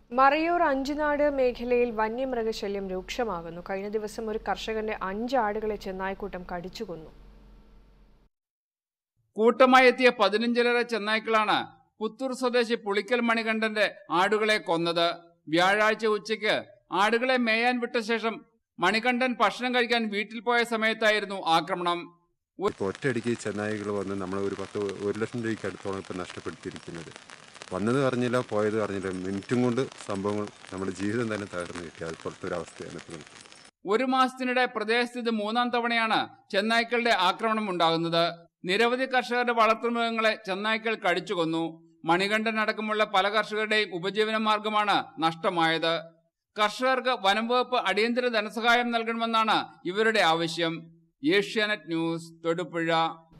മറയൂർ അഞ്ചുനാട് മേഖലയിൽ വന്യമൃഗശല്യം രൂക്ഷമാകുന്നു കഴിഞ്ഞ ദിവസം ഒരു കർഷകന്റെ അഞ്ച് ആടുകളെ ചെന്നായ്ക്കൂട്ടം കടിച്ചു കൊന്നു കൂട്ടമായി എത്തിയ പതിനഞ്ചിലേറെ ചെന്നായ്ക്കളാണ് പുത്തൂർ സ്വദേശി പുളിക്കൽ മണികണ്ഠന്റെ ആടുകളെ കൊന്നത് വ്യാഴാഴ്ച ഉച്ചയ്ക്ക് ആടുകളെ മേയാൻ വിട്ട ശേഷം മണികണ്ഠൻ ഭക്ഷണം കഴിക്കാൻ വീട്ടിൽ പോയ സമയത്തായിരുന്നു ആക്രമണം ഇപ്പോൾ ഒറ്റയടിക്ക് ഈ ചെന്നായികൾ വന്ന് നമ്മൾ ഒരു പത്ത് ഒരു ലക്ഷം രൂപയ്ക്ക് അടുത്തോളം ഇപ്പം നഷ്ടപ്പെടുത്തിയിരിക്കുന്നത് വന്നത് അറിഞ്ഞില്ല പോയത് അറിഞ്ഞില്ല മിനിറ്റും കൊണ്ട് സംഭവങ്ങൾ നമ്മുടെ ജീവിതം തന്നെ തകർന്നു കിട്ടി അതുപോലത്തെ ഒരു അവസ്ഥയാണ് ഇപ്പോൾ നമുക്ക്. ഒരു മാസത്തിനിടെ പ്രദേശത്ത് ഇത് മൂന്നാം തവണയാണ് ചെന്നായ്ക്കളുടെ ആക്രമണം ഉണ്ടാകുന്നത് നിരവധി കർഷകരുടെ വളർത്തുമൃഗങ്ങളെ ചെന്നായ്ക്കൾ കടിച്ചു കൊന്നു മണികണ്ഠൻ അടക്കമുള്ള പല കർഷകരുടെയും ഉപജീവന മാർഗമാണ് നഷ്ടമായത് കർഷകർക്ക് വനം വകുപ്പ് അടിയന്തര ധനസഹായം നൽകണമെന്നാണ് ഇവരുടെ ആവശ്യം ഏഷ്യാനെറ്റ് ന്യൂസ് തൊടുപുഴ